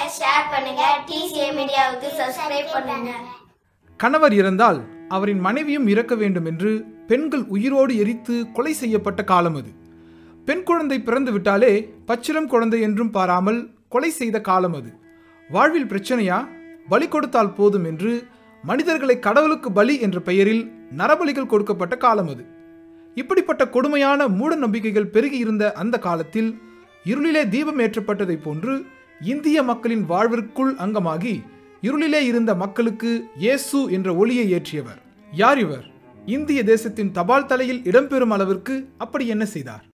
share பண்ணுங்க TCA மீடியாவுக்கு subscribe பண்ணுங்க கணவர் இறந்தால் அவரின் மனைவியும் இறக்க வேண்டும் என்று பெண்கள் உயிரோடு எரித்து கொலை செய்யப்பட்ட காலம் அது பெண் குழந்தை பிறந்து விட்டாலே பச்சிலம் குழந்தை என்றும் பாராமல் கொலை செய்த காலம் அது வாழ்வில் பிரச்சனையா பலி கொடுத்தால் போதும் என்று மனிதர்களை கடவுளுக்கு பலி என்ற பெயரில் நரபலிகள் கொடுக்கப்பட்ட காலம் அது இப்படிப்பட்ட கொடுமையான மூட நம்பிக்கைகள் பெருகியிருந்த அந்த காலத்தில் இருளிலே தீபம் ஏற்றப்பட்டதைப் போன்று இந்திய மக்களின் வாழ்விற்குள் அங்கமாகி இருளிலே இருந்த மக்களுக்கு இயேசு என்ற ஒளியை ஏற்றியவர் யார் இவர் இந்திய தேசத்தின் தபால் தலையில் இடம்பெறும் அளவிற்கு அப்படி என்ன செய்தார்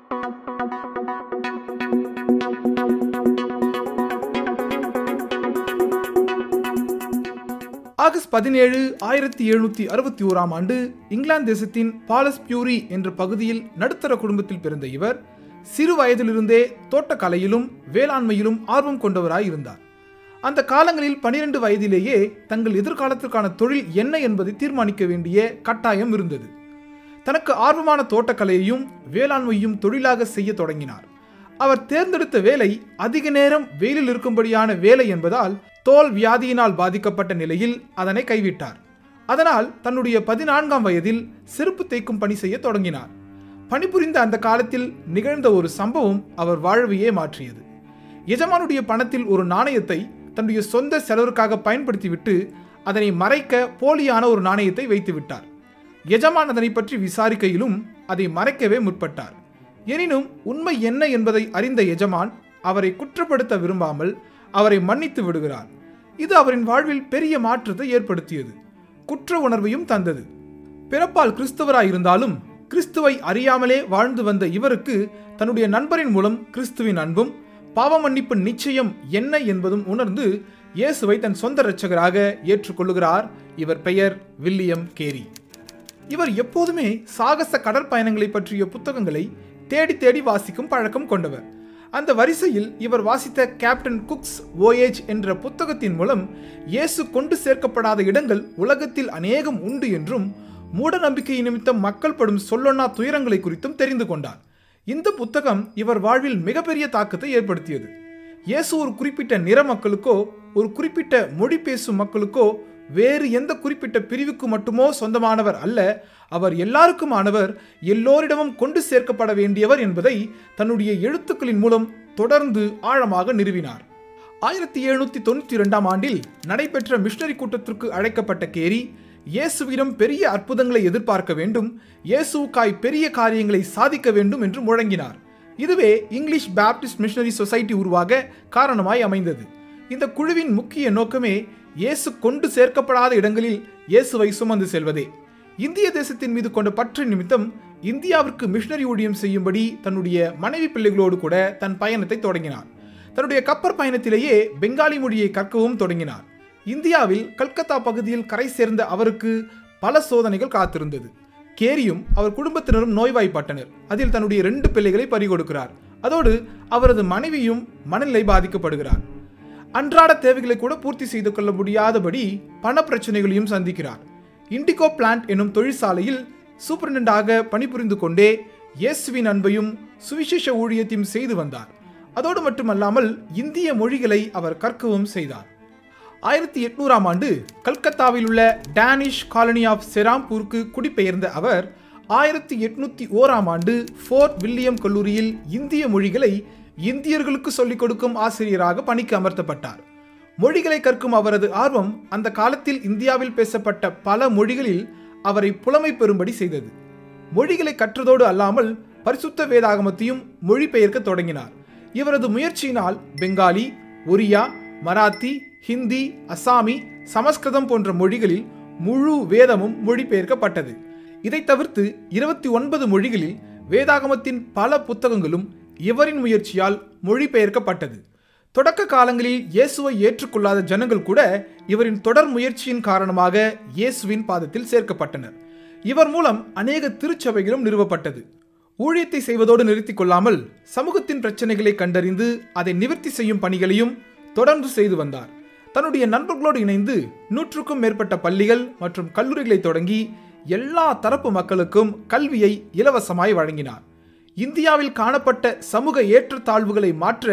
ஆகஸ்ட் பதினேழு ஆயிரத்தி எழுநூத்தி அறுபத்தி ஓராம் ஆண்டு இங்கிலாந்து தேசத்தின் பாலஸ் பியூரி என்ற பகுதியில் நடுத்தர குடும்பத்தில் பிறந்த இவர் சிறு வயதிலிருந்தே தோட்டக்கலையிலும் வேளாண்மையிலும் ஆர்வம் கொண்டவராய் இருந்தார் அந்த காலங்களில் பனிரெண்டு வயதிலேயே தங்கள் எதிர்காலத்திற்கான தொழில் என்ன என்பதை தீர்மானிக்க வேண்டிய கட்டாயம் இருந்தது தனக்கு ஆர்வமான தோட்டக்கலையையும் வேளாண்மையும் தொழிலாக செய்ய தொடங்கினார் அவர் தேர்ந்தெடுத்த வேலை அதிக நேரம் வெயிலில் இருக்கும்படியான வேலை என்பதால் தோல் வியாதியினால் பாதிக்கப்பட்ட நிலையில் அதனை கைவிட்டார் அதனால் தன்னுடைய பதினான்காம் வயதில் செருப்பு தேய்க்கும் பணி செய்ய தொடங்கினார் பணிபுரிந்த அந்த காலத்தில் நிகழ்ந்த ஒரு சம்பவம் அவர் வாழ்வையே மாற்றியது எஜமானுடைய பணத்தில் ஒரு நாணயத்தை தன்னுடைய சொந்த செலவிற்காக பயன்படுத்திவிட்டு அதனை மறைக்க போலியான ஒரு நாணயத்தை வைத்து விட்டார் எஜமான் அதனை பற்றி விசாரிக்கையிலும் அதை மறைக்கவே முற்பட்டார் எனினும் உண்மை என்ன என்பதை அறிந்த எஜமான் அவரை குற்றப்படுத்த விரும்பாமல் அவரை மன்னித்து விடுகிறார் இது அவரின் வாழ்வில் பெரிய மாற்றத்தை ஏற்படுத்தியது குற்ற உணர்வையும் தந்தது பிறப்பால் கிறிஸ்தவராய் இருந்தாலும் கிறிஸ்துவை அறியாமலே வாழ்ந்து வந்த இவருக்கு தன்னுடைய நண்பரின் மூலம் கிறிஸ்துவின் அன்பும் பாவ மன்னிப்பு நிச்சயம் என்ன என்பதும் உணர்ந்து இயேசுவை தன் சொந்த இரட்சகராக ஏற்றுக்கொள்ளுகிறார் இவர் பெயர் வில்லியம் கேரி இவர் எப்போதுமே சாகச கடற்பயணங்களை பற்றிய புத்தகங்களை தேடி தேடி வாசிக்கும் பழக்கம் கொண்டவர் அந்த வரிசையில் இவர் வாசித்த கேப்டன் குக்ஸ் voyage என்ற புத்தகத்தின் மூலம் இயேசு கொண்டு சேர்க்கப்படாத இடங்கள் உலகத்தில் அநேகம் உண்டு என்றும் மூட நம்பிக்கை நிமித்தம் மக்கள் படும் சொல்லொன்னா துயரங்களை குறித்தும் தெரிந்து கொண்டார் இந்த புத்தகம் இவர் வாழ்வில் மிகப்பெரிய தாக்கத்தை ஏற்படுத்தியது இயேசு ஒரு குறிப்பிட்ட நிற மக்களுக்கோ ஒரு குறிப்பிட்ட மொழி பேசும் மக்களுக்கோ வேறு எந்த குறிப்பிட்ட பிரிவுக்கு மட்டுமோ சொந்தமானவர் அல்ல அவர் எல்லாருக்குமானவர் எல்லோரிடமும் கொண்டு சேர்க்கப்பட வேண்டியவர் என்பதை தன்னுடைய எழுத்துக்களின் மூலம் தொடர்ந்து ஆழமாக நிறுவினார் ஆயிரத்தி எழுநூத்தி தொண்ணூத்தி இரண்டாம் ஆண்டில் நடைபெற்ற மிஷனரி கூட்டத்திற்கு அழைக்கப்பட்ட கேரி இயேசுவிடம் பெரிய அற்புதங்களை எதிர்பார்க்க வேண்டும் இயேசுவுக்காய் பெரிய காரியங்களை சாதிக்க வேண்டும் என்று முழங்கினார் இதுவே இங்கிலீஷ் பேப்டிஸ்ட் மிஷனரி சொசைட்டி உருவாக காரணமாய் அமைந்தது இந்த குழுவின் முக்கிய நோக்கமே இயேசு கொண்டு சேர்க்கப்படாத இடங்களில் இயேசுவை சுமந்து செல்வதே இந்திய தேசத்தின் மீது கொண்ட பற்று நிமித்தம் இந்தியாவிற்கு மிஷனரி ஊழியம் செய்யும்படி தன்னுடைய மனைவி பிள்ளைகளோடு கூட தன் பயணத்தை தொடங்கினார் தன்னுடைய கப்பற் பயணத்திலேயே பெங்காலி மொழியை கற்கவும் தொடங்கினார் இந்தியாவில் கல்கத்தா பகுதியில் கரை சேர்ந்த அவருக்கு பல சோதனைகள் காத்திருந்தது கேரியும் அவர் குடும்பத்தினரும் நோய்வாய்ப்பட்டனர் அதில் தன்னுடைய ரெண்டு பிள்ளைகளை பறிகொடுக்கிறார் அதோடு அவரது மனைவியும் மனநிலை பாதிக்கப்படுகிறார் அன்றாட தேவைகளை கூட பூர்த்தி செய்து கொள்ள முடியாதபடி பண பிரச்சனைகளையும் சந்திக்கிறார் இண்டிகோ பிளான்ட் என்னும் தொழிற்சாலையில் சூப்பரண்டாக பணிபுரிந்து கொண்டே இயேசுவின் அன்பையும் சுவிசேஷ ஊழியத்தையும் செய்து வந்தார் அதோடு மட்டுமல்லாமல் இந்திய மொழிகளை அவர் கற்கவும் செய்தார் ஆயிரத்தி எட்நூறாம் ஆண்டு கல்கத்தாவில் உள்ள டேனிஷ் காலனி ஆஃப் செராம்பூருக்கு குடிபெயர்ந்த அவர் ஆயிரத்தி எட்நூத்தி ஓராம் ஆண்டு ஃபோர்ட் வில்லியம் கல்லூரியில் இந்திய மொழிகளை இந்தியர்களுக்கு சொல்லிக் கொடுக்கும் ஆசிரியராக பணிக்கு அமர்த்தப்பட்டார் மொழிகளை கற்கும் அவரது ஆர்வம் அந்த காலத்தில் இந்தியாவில் பேசப்பட்ட பல மொழிகளில் அவரை புலமை பெறும்படி செய்தது மொழிகளை கற்றதோடு அல்லாமல் பரிசுத்த வேதாகமத்தையும் மொழிபெயர்க்க தொடங்கினார் இவரது முயற்சியினால் பெங்காலி ஒரியா மராத்தி ஹிந்தி அசாமி சமஸ்கிருதம் போன்ற மொழிகளில் முழு வேதமும் மொழிபெயர்க்கப்பட்டது இதை தவிர்த்து இருபத்தி ஒன்பது மொழிகளில் வேதாகமத்தின் பல புத்தகங்களும் இவரின் முயற்சியால் மொழிபெயர்க்கப்பட்டது தொடக்க காலங்களில் இயேசுவை ஏற்றுக்கொள்ளாத ஜனங்கள் கூட இவரின் தொடர் முயற்சியின் காரணமாக இயேசுவின் பாதத்தில் சேர்க்கப்பட்டனர் இவர் மூலம் அநேக திருச்சபைகளும் நிறுவப்பட்டது ஊழியத்தை செய்வதோடு நிறுத்திக் கொள்ளாமல் சமூகத்தின் பிரச்சனைகளை கண்டறிந்து அதை நிவர்த்தி செய்யும் பணிகளையும் தொடர்ந்து செய்து வந்தார் தன்னுடைய நண்பர்களோடு இணைந்து நூற்றுக்கும் மேற்பட்ட பள்ளிகள் மற்றும் கல்லூரிகளை தொடங்கி எல்லா தரப்பு மக்களுக்கும் கல்வியை இலவசமாய் வழங்கினார் இந்தியாவில் காணப்பட்ட சமூக ஏற்றத்தாழ்வுகளை மாற்ற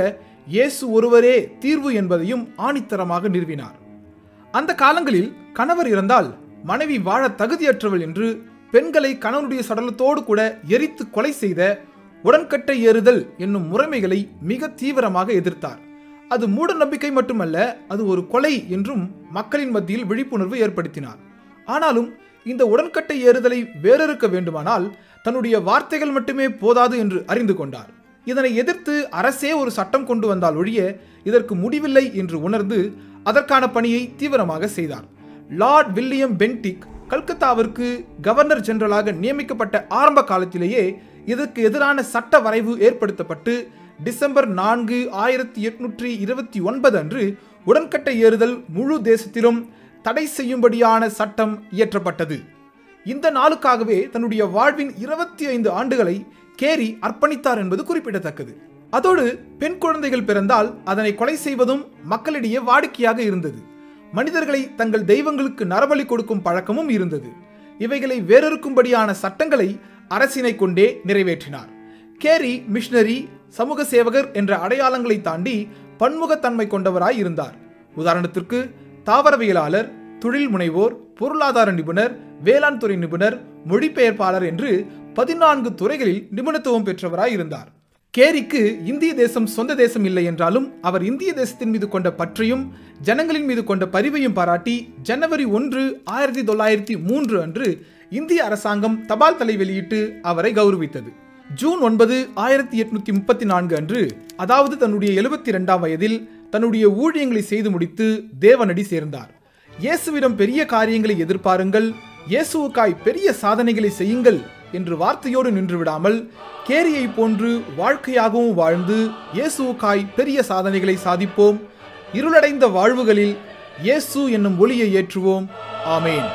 இயேசு ஒருவரே தீர்வு என்பதையும் ஆணித்தரமாக நிறுவினார் அந்த காலங்களில் கணவர் இறந்தால் மனைவி வாழ தகுதியற்றவள் என்று பெண்களை கணவனுடைய சடலத்தோடு கூட எரித்து கொலை செய்த உடன்கட்டை ஏறுதல் என்னும் முறைமைகளை மிக தீவிரமாக எதிர்த்தார் அது மூட நம்பிக்கை மட்டுமல்ல அது ஒரு கொலை என்றும் மக்களின் மத்தியில் விழிப்புணர்வு ஏற்படுத்தினார் ஆனாலும் இந்த உடன்கட்டை ஏறுதலை வேறறுக்க வேண்டுமானால் தன்னுடைய வார்த்தைகள் மட்டுமே போதாது என்று அறிந்து கொண்டார் இதனை எதிர்த்து அரசே ஒரு சட்டம் கொண்டு வந்தால் ஒழிய இதற்கு முடிவில்லை என்று உணர்ந்து அதற்கான பணியை தீவிரமாக செய்தார் லார்ட் வில்லியம் பென்டிக் கல்கத்தாவிற்கு கவர்னர் ஜெனரலாக நியமிக்கப்பட்ட ஆரம்ப காலத்திலேயே இதற்கு எதிரான சட்ட வரைவு ஏற்படுத்தப்பட்டு டிசம்பர் நான்கு ஆயிரத்தி எட்நூற்றி இருபத்தி ஒன்பது அன்று உடன்கட்டை ஏறுதல் முழு தேசத்திலும் தடை செய்யும்படியான சட்டம் இயற்றப்பட்டது இந்த நாளுக்காகவே தன்னுடைய வாழ்வின் இருபத்தி ஐந்து ஆண்டுகளை கேரி அர்ப்பணித்தார் என்பது குறிப்பிடத்தக்கது அதோடு பெண் குழந்தைகள் பிறந்தால் அதனை கொலை செய்வதும் மக்களிடையே வாடிக்கையாக இருந்தது மனிதர்களை தங்கள் தெய்வங்களுக்கு நரபலி கொடுக்கும் பழக்கமும் இருந்தது இவைகளை வேறறுக்கும்படியான சட்டங்களை அரசினை கொண்டே நிறைவேற்றினார் கேரி மிஷனரி சமூக சேவகர் என்ற அடையாளங்களை தாண்டி பன்முகத்தன்மை கொண்டவராய் இருந்தார் உதாரணத்திற்கு தாவரவியலாளர் தொழில் முனைவோர் பொருளாதார நிபுணர் வேளாண் துறை நிபுணர் மொழிபெயர்ப்பாளர் என்று பதினான்கு துறைகளில் நிபுணத்துவம் பெற்றவராய் இருந்தார் கேரிக்கு இந்திய தேசம் சொந்த தேசம் இல்லை என்றாலும் அவர் இந்திய தேசத்தின் மீது கொண்ட பற்றையும் ஜனங்களின் மீது கொண்ட பரிவையும் பாராட்டி ஜனவரி ஒன்று ஆயிரத்தி தொள்ளாயிரத்தி மூன்று அன்று இந்திய அரசாங்கம் தபால் தலை வெளியிட்டு அவரை கௌரவித்தது ஜூன் ஒன்பது ஆயிரத்தி எட்நூத்தி முப்பத்தி நான்கு அன்று அதாவது தன்னுடைய எழுபத்தி இரண்டாம் வயதில் தன்னுடைய ஊழியங்களை செய்து முடித்து தேவனடி சேர்ந்தார் இயேசுவிடம் பெரிய காரியங்களை எதிர்பாருங்கள் இயேசுவுக்காய் பெரிய சாதனைகளை செய்யுங்கள் என்று வார்த்தையோடு நின்று விடாமல் கேரியை போன்று வாழ்க்கையாகவும் வாழ்ந்து இயேசுவுக்காய் பெரிய சாதனைகளை சாதிப்போம் இருளடைந்த வாழ்வுகளில் இயேசு என்னும் ஒளியை ஏற்றுவோம் ஆமேன்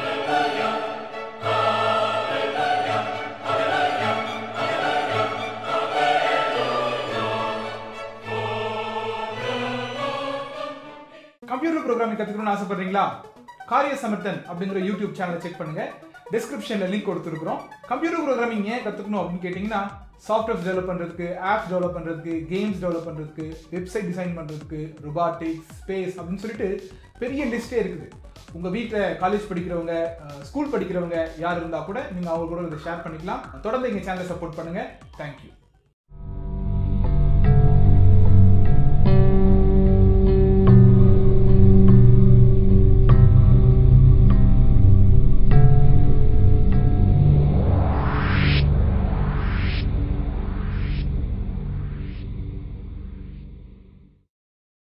கம்ப்யூட்டர் ப்ரோக்ராமிங் கத்துக்கணும்னு ஆசைப்படுறீங்களா காரிய சமர்த்தன் அப்படிங்கிற யூடியூப் சேனலை செக் பண்ணுங்க டிஸ்கிரிப்ஷன்ல லிங்க் கொடுத்துருக்கோம் கம்ப்யூட்டர் ப்ரோக்ராமிங் ஏன் கத்துக்கணும் அப்படின்னு கேட்டிங்கன்னா சாஃப்ட்வேர் டெவலப் பண்றதுக்கு ஆப்ஸ் டெவலப் பண்றதுக்கு கேம்ஸ் டெவலப் பண்றதுக்கு வெப்சைட் டிசைன் பண்றதுக்கு ரொபாட்டிக்ஸ் ஸ்பேஸ் அப்படின்னு சொல்லிட்டு பெரிய லிஸ்டே இருக்குது உங்க வீட்டில் காலேஜ் படிக்கிறவங்க ஸ்கூல் படிக்கிறவங்க யார் இருந்தா கூட நீங்க அவங்க கூட இதை ஷேர் பண்ணிக்கலாம் தொடர்ந்து எங்க சேனலை சப்போர்ட் பண்ணுங்க தேங்க்யூ